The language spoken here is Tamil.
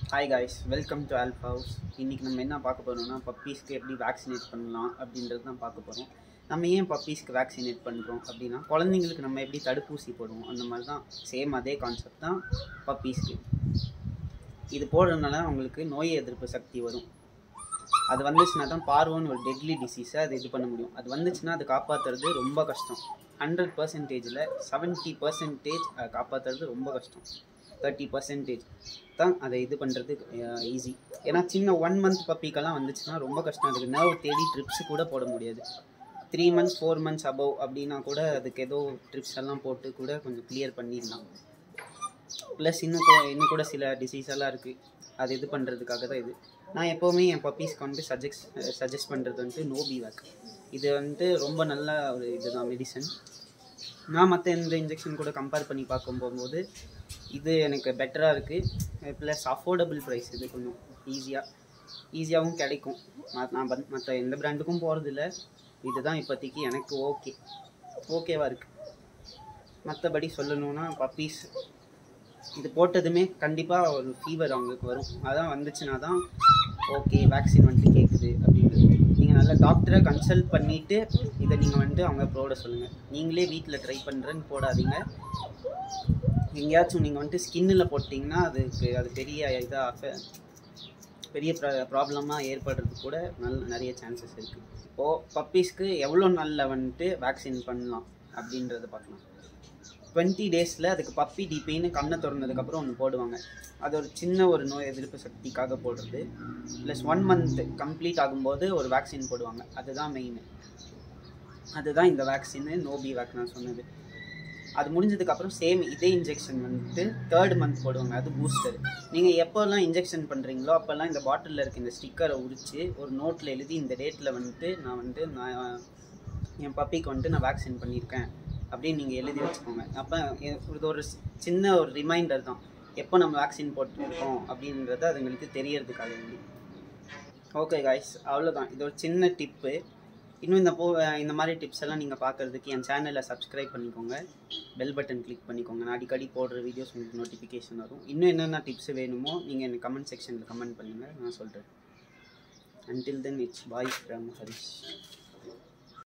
hi guys welcome to Alf House இன்றைக்கி நம்ம என்ன பார்க்க போகிறோம்னா பப்பீஸ்க்கு எப்படி வேக்சினேட் பண்ணலாம் அப்படின்றது தான் பார்க்க போகிறோம் நம்ம ஏன் பப்பீஸ்க்கு வேக்சினேட் பண்ணுறோம் அப்படின்னா குழந்தைங்களுக்கு நம்ம எப்படி தடுப்பூசி போடுவோம் அந்த மாதிரி தான் சேம் அதே கான்செப்ட் தான் பப்பீஸ்க்கு இது போடுறதுனால அவங்களுக்கு நோய் எதிர்ப்பு சக்தி வரும் அது வந்துச்சுன்னா தான் பார்வோன்னு ஒரு டெட்லி டிசீஸை அது இது பண்ண முடியும் அது வந்துச்சுன்னா அது காப்பாற்றுறது ரொம்ப கஷ்டம் ஹண்ட்ரட் பர்சன்டேஜில் செவன்ட்டி பர்சன்டேஜ் காப்பாற்றுறது ரொம்ப கஷ்டம் தேர்ட்டி பர்சன்டேஜ் தான் அதை இது பண்ணுறது ஈஸி ஏன்னா சின்ன ஒன் மந்த் பப்பிக்கெல்லாம் வந்துச்சுன்னா ரொம்ப கஷ்டம் அதுக்கு நர்வ் தேடி ட்ரிப்ஸ் கூட போட முடியாது three months four months above அப்படின்னா கூட அதுக்கு ஏதோ ட்ரிப்ஸ் எல்லாம் போட்டு கூட கொஞ்சம் கிளியர் பண்ணிடலாம் ப்ளஸ் இன்னும் கூட இன்னும் கூட சில டிசீஸ் எல்லாம் இருக்குது அது இது பண்ணுறதுக்காக தான் இது நான் எப்போவுமே என் பப்பீஸ்க்கு வந்து சஜெக்ட் சஜஸ்ட் பண்ணுறது வந்துட்டு நோபிவேக் இது வந்துட்டு ரொம்ப நல்ல ஒரு இதுதான் மெடிசன் நான் மற்ற எந்த இன்ஜெக்ஷன் கூட கம்பேர் பண்ணி பார்க்கும் போகும்போது இது எனக்கு பெட்டராக இருக்குது ப்ளஸ் அஃபோர்டபுள் ப்ரைஸ் இது கொஞ்சம் ஈஸியாக ஈஸியாகவும் கிடைக்கும் ம- நான் மற்ற எந்த பிராண்டுக்கும் போகிறதில்ல இதுதான் இப்போதைக்கு எனக்கு ஓகே ஓகேவாக இருக்குது மற்றபடி சொல்லணுன்னா பப்பீஸ் இது போட்டதுமே கண்டிப்பாக ஒரு ஃபீவர் அவங்களுக்கு வரும் அதான் வந்துச்சுன்னா தான் ஓகே வேக்சின் வந்துட்டு கேட்குது அப்படின்றது நீங்கள் நல்ல டாக்டரை கன்சல்ட் பண்ணிவிட்டு இதை நீங்கள் வந்துட்டு அவங்க போட சொல்லுங்கள் நீங்களே வீட்டில் ட்ரை பண்ணுறேன்னு போடாதீங்க எங்கேயாச்சும் நீங்கள் வந்துட்டு ஸ்கின்னில் போட்டிங்கன்னா அதுக்கு அது பெரிய இதாக பெரிய ப்ராப்ளமாக ஏற்படுறதுக்கு கூட நல்ல நிறைய சான்சஸ் இருக்குது இப்போது பப்பீஸ்க்கு எவ்வளோ நாளில் வந்துட்டு வேக்சின் பண்ணலாம் அப்படின்றத பார்க்கலாம் டுவெண்ட்டி டேஸில் அதுக்கு பப்பி டிபின்னு கண்ணை திறந்ததுக்கப்புறம் ஒன்று போடுவாங்க அது ஒரு சின்ன ஒரு நோய் எதிர்ப்பு சக்திக்காக போடுறது ப்ளஸ் ஒன் மந்த் கம்ப்ளீட் ஆகும்போது ஒரு வேக்சின் போடுவாங்க அதுதான் மெயின் அதுதான் இந்த வேக்சின் நோபி வேக் நான் சொன்னது அது முடிஞ்சதுக்கப்புறம் சேம் இதே இன்ஜெக்ஷன் வந்துட்டு தேர்ட் மந்த் போடுவாங்க அது பூஸ்டர் நீங்கள் எப்போல்லாம் இன்ஜெக்ஷன் பண்ணுறீங்களோ அப்போல்லாம் இந்த பாட்டிலில் இருக்க இந்த ஸ்டிக்கரை உரித்து ஒரு நோட்டில் எழுதி இந்த டேட்டில் வந்துட்டு நான் வந்துட்டு நான் என் பப்பிக்கு வந்துட்டு நான் வேக்சின் பண்ணியிருக்கேன் அப்படின்னு நீங்கள் எழுதி வச்சுக்கோங்க அப்போ இது ஒரு சி- சின்ன ஒரு ரிமைண்டர் தான் எப்போ நம்ம வேக்சின் போட்டுருக்கோம் அப்படின்றது அதுங்களுக்கு தெரியறதுக்காக வேண்டி ஓகே காய்ஸ் அவ்வளோதான் இது ஒரு சின்ன டிப்பு இன்னும் இந்த போ இந்த மாதிரி டிப்ஸ் எல்லாம் நீங்கள் பார்க்குறதுக்கு என் சேனலை சப்ஸ்கிரைப் பண்ணிக்கோங்க பெல் பட்டன் கிளிக் பண்ணிக்கோங்க நான் அடிக்கடி போடுற வீடியோஸ் உங்களுக்கு நோட்டிஃபிகேஷன் வரும் இன்னும் என்னென்ன டிப்ஸ் வேணுமோ நீங்கள் எனக்கு கமெண்ட் செக்ஷனில் கமெண்ட் பண்ணுங்கள் நான் சொல்கிறேன் until then it's bye from Harish